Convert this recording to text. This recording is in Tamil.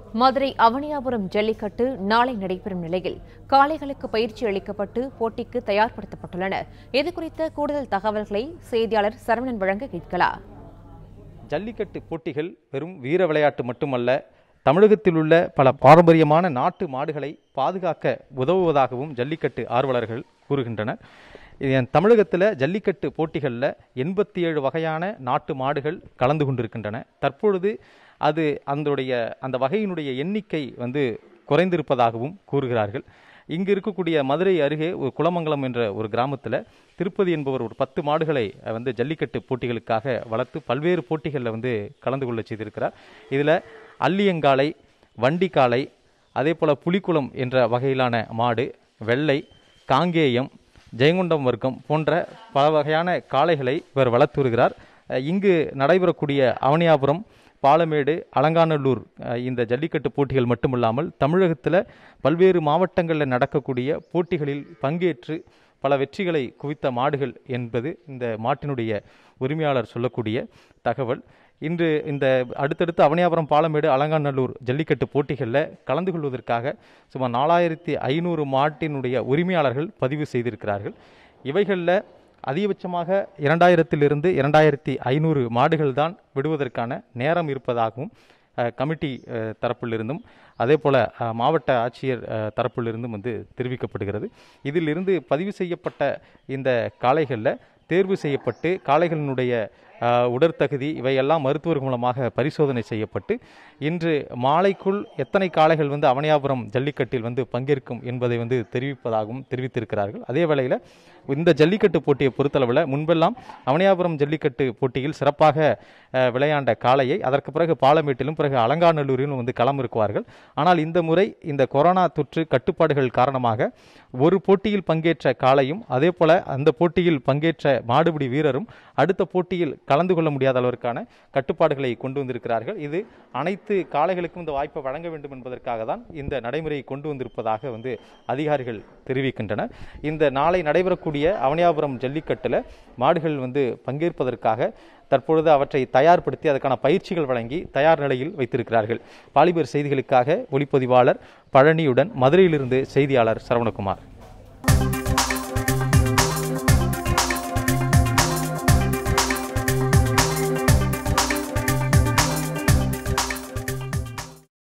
மதுரை அவனியாபுரம் ஜல்லிக்கட்டு நாளை நடைபெறும் நிலையில் காளைகளுக்கு பயிற்சி அளிக்கப்பட்டு போட்டிக்கு தயார்படுத்தப்பட்டுள்ளனர் இதுகுறித்த கூடுதல் தகவல்களை செய்தியாளர் சரவணன் வழங்க கேட்கலாம் ஜல்லிக்கட்டு போட்டிகள் வெறும் வீர விளையாட்டு மட்டுமல்ல தமிழகத்தில் உள்ள பல பாரம்பரியமான நாட்டு மாடுகளை பாதுகாக்க உதவுவதாகவும் ஜல்லிக்கட்டு ஆர்வலர்கள் கூறுகின்றனர் இது தமிழகத்தில் ஜல்லிக்கட்டு போட்டிகளில் எண்பத்தி ஏழு வகையான நாட்டு மாடுகள் கலந்து கொண்டிருக்கின்றன தற்பொழுது அது அதனுடைய அந்த வகையினுடைய எண்ணிக்கை வந்து குறைந்திருப்பதாகவும் கூறுகிறார்கள் இங்கு இருக்கக்கூடிய மதுரை அருகே ஒரு குளமங்கலம் என்ற ஒரு கிராமத்தில் திருப்பதி என்பவர் ஒரு பத்து மாடுகளை அஹ், வந்து ஜல்லிக்கட்டு போட்டிகளுக்காக வளர்த்து பல்வேறு போட்டிகளில் வந்து கலந்து கொள்ள செய்திருக்கிறார் இதில் அல்லியங்காலை வண்டிக்காலை அதே போல் புலிக்குளம் என்ற வகையிலான மாடு வெள்ளை காங்கேயம் ஜெயங்கொண்டம் வர்க்கம் போன்ற பல வகையான காளைகளை இவர் வளர்த்து வருகிறார் அஹ், இங்கு நடைபெறக்கூடிய அவனியாபுரம் பாலமேடு அலங்காநல்லூர் அஹ், இந்த ஜல்லிக்கட்டு போட்டிகள் மட்டுமில்லாமல் தமிழகத்தில் பல்வேறு மாவட்டங்களில் நடக்கக்கூடிய போட்டிகளில் பங்கேற்று பல வெற்றிகளை குவித்த மாடுகள் என்பது இந்த மாட்டினுடைய உரிமையாளர் சொல்லக்கூடிய தகவல் இன்று இந்த அடுத்தடுத்து அவனியாபுரம் பாலமேடு அலங்காநல்லூர் ஜல்லிக்கட்டு போட்டிகளில் கலந்து கொள்வதற்காக சுமார் நாலாயிரத்தி ஐநூறு மாட்டினுடைய உரிமையாளர்கள் பதிவு செய்திருக்கிறார்கள் இவைகளில் அதிகபட்சமாக இரண்டாயிரத்திலிருந்து இரண்டாயிரத்தி ஐநூறு மாடுகள் தான் விடுவதற்கான நேரம் இருப்பதாகவும் அஹ், கமிட்டி அஹ், தரப்பிலிருந்தும் அதே போல் மாவட்ட ஆட்சியர் அஹ், தரப்பிலிருந்தும் வந்து தெரிவிக்கப்படுகிறது இதிலிருந்து பதிவு செய்யப்பட்ட இந்த காளைகளில் தேர்வு செய்யப்பட்டு காளைகளினுடைய அஹ், உடற்தகுதி இவையெல்லாம் மருத்துவர் மூலமாக பரிசோதனை செய்யப்பட்டு இன்று மாலைக்குள் எத்தனை காளைகள் வந்து அவனியாபுரம் ஜல்லிக்கட்டில் வந்து பங்கேற்கும் என்பதை வந்து தெரிவிப்பதாகவும் தெரிவித்திருக்கிறார்கள் அதே வேளையில் இந்த ஜல்லிக்கட்டு போட்டியை பொறுத்தளவில் முன்பெல்லாம் அவனியாபுரம் ஜல்லிக்கட்டு போட்டியில் சிறப்பாக அஹ், விளையாண்ட காளையை அதற்கு பிறகு பாலமேட்டிலும் பிறகு அலங்காநல்லூரிலும் வந்து களம் இருக்குவார்கள் ஆனால் இந்த முறை இந்த கொரோனா தொற்று கட்டுப்பாடுகள் காரணமாக ஒரு போட்டியில் பங்கேற்ற காளையும் அதே போல அந்த போட்டியில் பங்கேற்ற மாடுபிடி வீரரும் அடுத்த போட்டியில் கலந்து கொள்ள முடியாத அளவிற்கான கட்டுப்பாடுகளை கொண்டு வந்திருக்கிறார்கள் இது அனைத்து காளைகளுக்கும் இந்த வாய்ப்பை வழங்க வேண்டும் என்பதற்காக தான் இந்த நடைமுறையை கொண்டு வந்திருப்பதாக வந்து அதிகாரிகள் தெரிவிக்கின்றனர் இந்த நாளை நடைபெறக்கூடிய அவனியாபுரம் ஜல்லிக்கட்டில் மாடுகள் வந்து பங்கேற்பதற்காக தற்பொழுது அவற்றை தயார்படுத்தி அதற்கான பயிற்சிகள் வழங்கி தயார் நிலையில் வைத்திருக்கிறார்கள் பாலிபர் செய்திகளுக்காக ஒளிப்பதிவாளர் பழனியுடன் மதுரையிலிருந்து செய்தியாளர் சரவணகுமார்